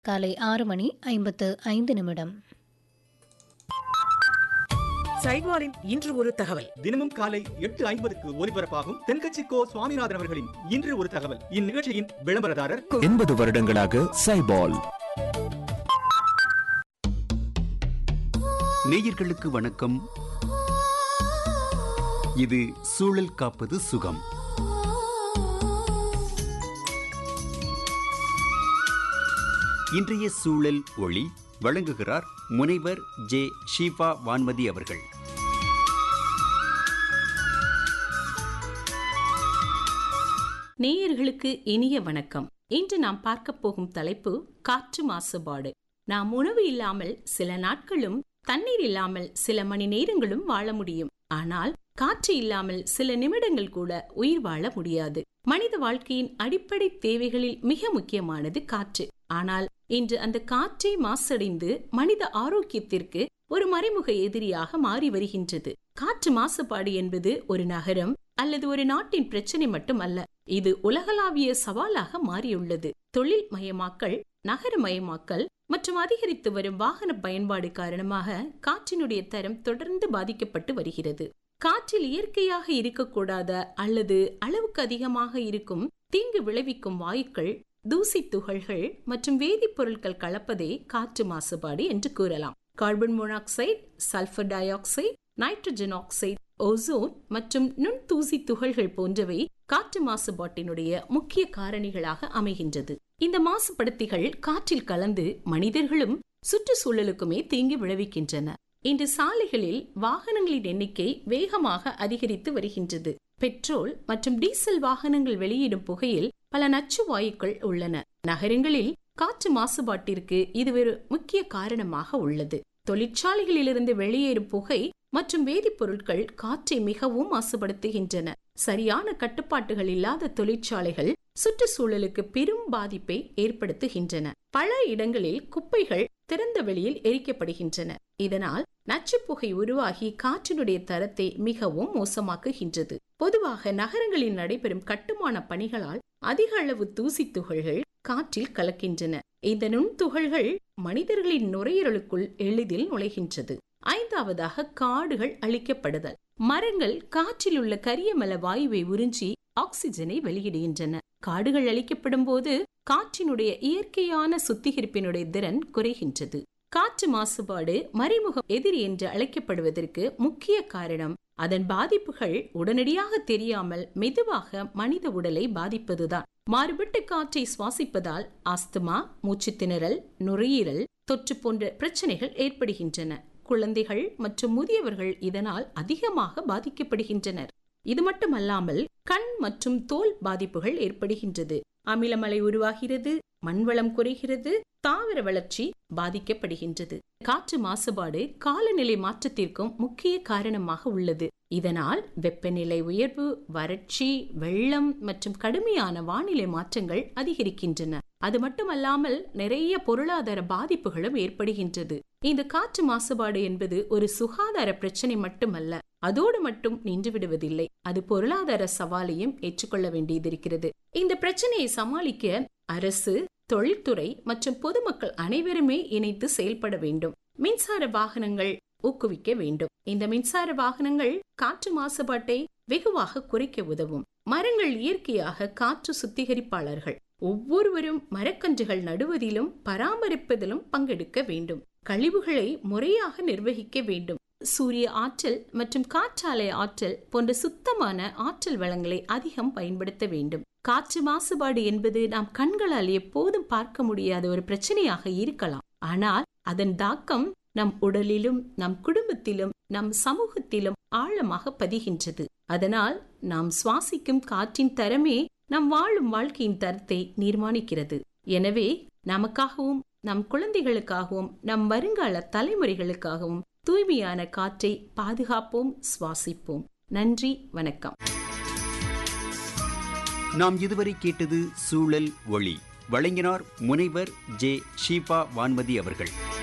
காலை ஆறு மணி ஐம்பத்து ஐந்து நிமிடம் சைவாரின் இன்று ஒரு தகவல் தினமும் காலை எட்டு ஐம்பதுக்கு ஒலிபரப்பாகும் தென்கட்சி கோ சுவாமிநாதன் அவர்களின் இன்று ஒரு தகவல் இந்நிகழ்ச்சியின் விளம்பரதாரர் எண்பது வருடங்களாக சைபால் நேயர்களுக்கு வணக்கம் இது சூழல் காப்பது சுகம் இன்றைய சூழல் ஒளி வழங்குகிறார் முனைவர் ஜே ஷீபா வான்மதி அவர்கள் நேயர்களுக்கு இனிய வணக்கம் இன்று நாம் பார்க்க போகும் தலைப்பு காற்று மாசுபாடு நாம் உணவு இல்லாமல் சில நாட்களும் தண்ணீர் இல்லாமல் சில மணி நேரங்களும் வாழ முடியும் ஆனால் காற்று இல்லாமல் சில நிமிடங்கள் கூட உயிர் வாழ முடியாது மனித வாழ்க்கையின் அடிப்படை தேவைகளில் மிக முக்கியமானது காற்று ஆனால் இன்று அந்த காற்றே மாசடைந்து மனித ஆரோக்கியத்திற்கு ஒரு மறைமுக எதிரியாக மாறி வருகின்றது காற்று மாசுபாடு என்பது ஒரு நகரம் அல்லது ஒரு நாட்டின் பிரச்சனை மட்டுமல்ல இது உலகளாவிய சவாலாக மாறியுள்ளது தொழில் மயமாக்கல் நகரமயமாக்கல் மற்றும் அதிகரித்து வரும் வாகன பயன்பாடு காரணமாக காற்றினுடைய தரம் தொடர்ந்து பாதிக்கப்பட்டு வருகிறது காற்றில் இயற்கையாக இருக்கக்கூடாத அல்லது அளவுக்கு அதிகமாக இருக்கும் தீங்கு விளைவிக்கும் வாயுக்கள் தூசி துகள்கள் மற்றும் வேதிப்பொருட்கள் கலப்பதே காற்று மாசுபாடு என்று கூறலாம் carbon monoxide sulphur dioxide nitrogen oxide ozone மற்றும் நுண்தூசி துகள்கள் போன்றவை காற்று மாசுபாட்டினுடைய முக்கிய காரணிகளாக அமைகின்றது இந்த மாசுபடுத்திகள் காற்றில் கலந்து மனிதர்களும் சுற்றுச்சூழலுக்குமே தீங்கு விளைவிக்கின்றன இன்று சாலைகளில் வாகனங்களின் எண்ணிக்கை வேகமாக அதிகரித்து வருகின்றது பெட்ரோல் மற்றும் டீசல் வாகனங்கள் வெளியிடும் புகையில் பல நச்சு வாயுக்கள் உள்ளன நகரங்களில் காற்று மாசுபாட்டிற்கு இது ஒரு முக்கிய காரணமாக உள்ளது தொழிற்சாலைகளிலிருந்து வெளியேறும் புகை மற்றும் வேதிப்பொருட்கள் காற்றை மிகவும் மாசுபடுத்துகின்றன சரியான கட்டுப்பாட்டுகள் இல்லாத தொழிற்சாலைகள் சுற்றுச்சூழலுக்கு பெரும் பாதிப்பை ஏற்படுத்துகின்றன பல இடங்களில் குப்பைகள் திறந்த வெளியில் எரிக்கப்படுகின்றன இதனால் நச்சுப்புகை உருவாகி காற்றினுடைய தரத்தை மிகவும் மோசமாக்குகின்றது பொதுவாக நகரங்களில் நடைபெறும் கட்டுமான பணிகளால் அதிக அளவு தூசி துகள்கள் காற்றில் கலக்கின்றன இந்த நுண்துகள்கள் மனிதர்களின் நுரையீரலுக்குள் எளிதில் நுழைகின்றது ஐந்தாவதாக காடுகள் அழிக்கப்படுதல் மரங்கள் காற்றில் உள்ள கரியமல வாயுவை உறிஞ்சி ஆக்சிஜனை வெளியிடுகின்றன காடுகள் அழிக்கப்படும் போது காற்றினுடைய இயற்கையான சுத்திகரிப்பினுடைய திறன் குறைகின்றது காற்று மாசுபாடு மறைமுக எதிரி என்று அழைக்கப்படுவதற்கு முக்கிய காரணம் அதன் பாதிப்புகள் உடனடியாக தெரியாமல் மெதுவாக மனித உடலை பாதிப்பதுதான் மாறுபட்ட காற்றை சுவாசிப்பதால் ஆஸ்துமா மூச்சு திணறல் நுரையீரல் தொற்று போன்ற பிரச்சனைகள் ஏற்படுகின்றன குழந்தைகள் மற்றும் முதியவர்கள் இதனால் அதிகமாக பாதிக்கப்படுகின்றனர் இது மட்டுமல்லாமல் கண் மற்றும் தோல் பாதிப்புகள் ஏற்படுகின்றது அமிலமலை உருவாகிறது மண்வளம் குறைகிறது தாவர வளர்ச்சி பாதிக்கப்படுகின்றது காற்று மாசுபாடு காலநிலை மாற்றத்திற்கும் முக்கிய காரணமாக உள்ளது இதனால் வெப்பநிலை உயர்வு வறட்சி வெள்ளம் மற்றும் கடுமையான வானிலை மாற்றங்கள் அதிகரிக்கின்றன அது மட்டுமல்லாமல் நிறைய பொருளாதார பாதிப்புகளும் ஏற்படுகின்றது இந்த காற்று மாசுபாடு என்பது ஒரு சுகாதார பிரச்சனை மட்டுமல்ல அதோடு மட்டும் நின்று விடுவதில்லை அது பொருளாதார சவாலையும் ஏற்றுக்கொள்ள வேண்டியதிருக்கிறது இந்த பிரச்சனையை சமாளிக்க அரசு தொழில்துறை மற்றும் பொதுமக்கள் அனைவருமே இணைத்து செயல்பட வேண்டும் மின்சார வாகனங்கள் ஊக்குவிக்க வேண்டும் இந்த மின்சார வாகனங்கள் காற்று மாசுபாட்டை வெகுவாக குறைக்க உதவும் மரங்கள் இயற்கையாக காற்று சுத்திகரிப்பாளர்கள் ஒவ்வொருவரும் மரக்கன்றுகள் நடுவதிலும் பராமரிப்பதிலும் பங்கெடுக்க வேண்டும் கழிவுகளை முறையாக நிர்வகிக்க வேண்டும் சூரிய ஆற்றல் மற்றும் காற்றாலை ஆற்றல் போன்ற சுத்தமான ஆற்றல் வளங்களை அதிகம் பயன்படுத்த வேண்டும் காற்று மாசுபாடு என்பது நாம் கண்களால் எப்போதும் பார்க்க முடியாத ஒரு பிரச்சனையாக இருக்கலாம் ஆனால் அதன் தாக்கம் நம் உடலிலும் நம் குடும்பத்திலும் நம் சமூகத்திலும் ஆழமாக பதிகின்றது அதனால் நாம் சுவாசிக்கும் காற்றின் தரமே நம் வாழும் வாழ்க்கையின் தரத்தை நிர்மாணிக்கிறது எனவே நமக்காகவும் நம் குழந்தைகளுக்காகவும் நம் வருங்கால தலைமுறைகளுக்காகவும் தூய்மையான காற்றை பாதுகாப்போம் சுவாசிப்போம் நன்றி வணக்கம் நாம் இதுவரை கேட்டது சூழல் ஒளி வழங்கினார் முனைவர் ஜே ஷீபா வான்மதி அவர்கள்